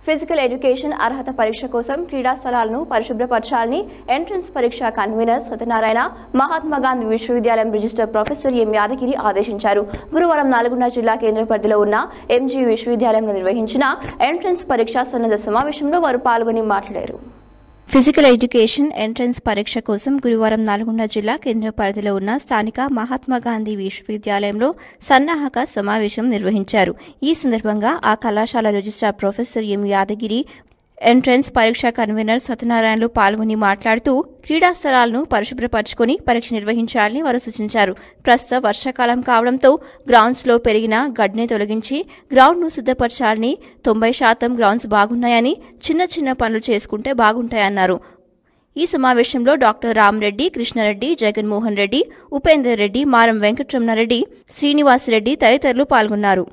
physical education అర్హత పరీక్ష కోసం క్రీడా స్థలాలను పరిశుభ్రపరచాలని ఎంట్రన్స్ పరీక్ష కన్వీనర్ సత్యనారాయణ మహాత్మా గాంధీ విశ్వవిద్యాలయం రిజిస్టర్ ప్రొఫెసర్ ఎం యాదగిరి ఆదేశించారు గురువారం నల్గొండ జిల్లా కేంద్ర పరిధిలో ఉన్న ఎంజీ విశ్వవిద్యాలయంలో నిర్వహించిన ఎంట్రన్స్ పరీక్షా సన్నద్ధ సమావేశంలో వారు పాల్గొని మాట్లాడారు ఫిజికల్ ఎడ్యుకేషన్ ఎంట్రన్స్ పరీక్ష కోసం గురువారం నల్గొండ జిల్లా కేంద్ర పరిధిలో ఉన్న స్థానిక మహాత్మా గాంధీ విశ్వవిద్యాలయంలో సన్నాహక సమావేశం నిర్వహించారు ఈ సందర్భంగా ఆ కళాశాల registrar professor M Yadagiri entrance పరీక్ష కన్వీనర్ సత్యనారాయణలు పాల్గొని మాట్లాడుతూ క్రీడా స్థలాలను పరిశుభ్రపరచుకుని పరీక్ష నిర్వహించాలని వారు సూచించారు ప్రస్తుత వర్షాకాలం కావడంతో గ్రౌండ్స్ లో పెరిగిన గడ్డిని తొలగించి గ్రౌండ్ ను సిద్ధపరచాలని తొంభై శాతం గ్రౌండ్స్ బాగున్నాయని చిన్న చిన్న పనులు చేసుకుంటే బాగుంటాయన్నారు ఈ సమావేశంలో డాక్టర్ రామరెడ్డి కృష్ణారెడ్డి జగన్మోహన్ రెడ్డి ఉపేందర్ రెడ్డి మారం వెంకటరమణారెడ్డి శ్రీనివాసరెడ్డి తదితరులు పాల్గొన్నారు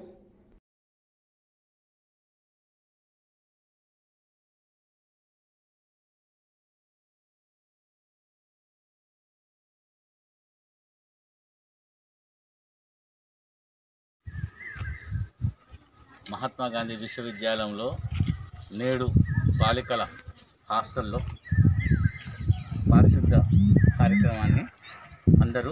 మహాత్మా గాంధీ విశ్వవిద్యాలయంలో నేడు బాలికల హాస్టల్లో పారిశుద్ధ కార్యక్రమాన్ని అందరూ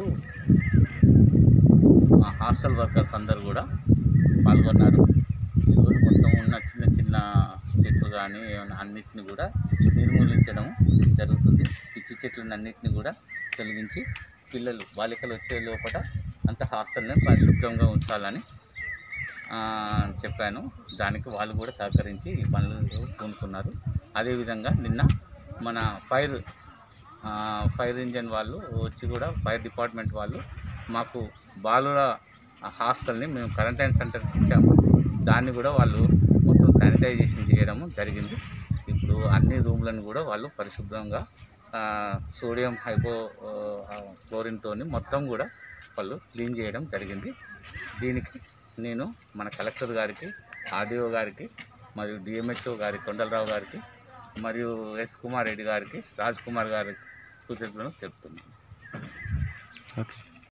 మా హాస్టల్ వర్కర్స్ అందరూ కూడా పాల్గొన్నారు ఈరోజు మొత్తం ఉన్న చిన్న చిన్న చెట్లు కానీ ఏమైనా అన్నిటిని కూడా నిర్మూలించడం జరుగుతుంది పిచ్చి చెట్లను అన్నిటిని కూడా తొలగించి పిల్లలు బాలికలు వచ్చే లోపల అంత హాస్టల్ని పరిశుభ్రంగా ఉంచాలని ఆ, చెప్పాను దానికి వాళ్ళు కూడా సహకరించి ఈ పనులు పూనుకున్నారు అదేవిధంగా నిన్న మన ఫైర్ ఆ, ఫైర్ ఇంజన్ వాళ్ళు వచ్చి కూడా ఫైర్ డిపార్ట్మెంట్ వాళ్ళు మాకు బాలుర హాస్టల్ని మేము క్వారంటైన్ సెంటర్కి ఇచ్చాము దాన్ని కూడా వాళ్ళు మొత్తం శానిటైజేషన్ చేయడం జరిగింది ఇప్పుడు అన్ని రూమ్లను కూడా వాళ్ళు పరిశుభ్రంగా ఆ, సోడియం హైపో క్లోరిన్తో మొత్తం కూడా వాళ్ళు క్లీన్ చేయడం జరిగింది దీనికి నేను మన కలెక్టర్ గారికి ఆర్డీఓ గారికి మరియు డిఎంహెచ్ఓ గారి కొండలరావు గారికి మరియు ఎస్ కుమార్ రెడ్డి గారికి రాజ్ కుమార్ గారికి కృతజ్ఞతలు తెలుపుతున్నాను ఓకే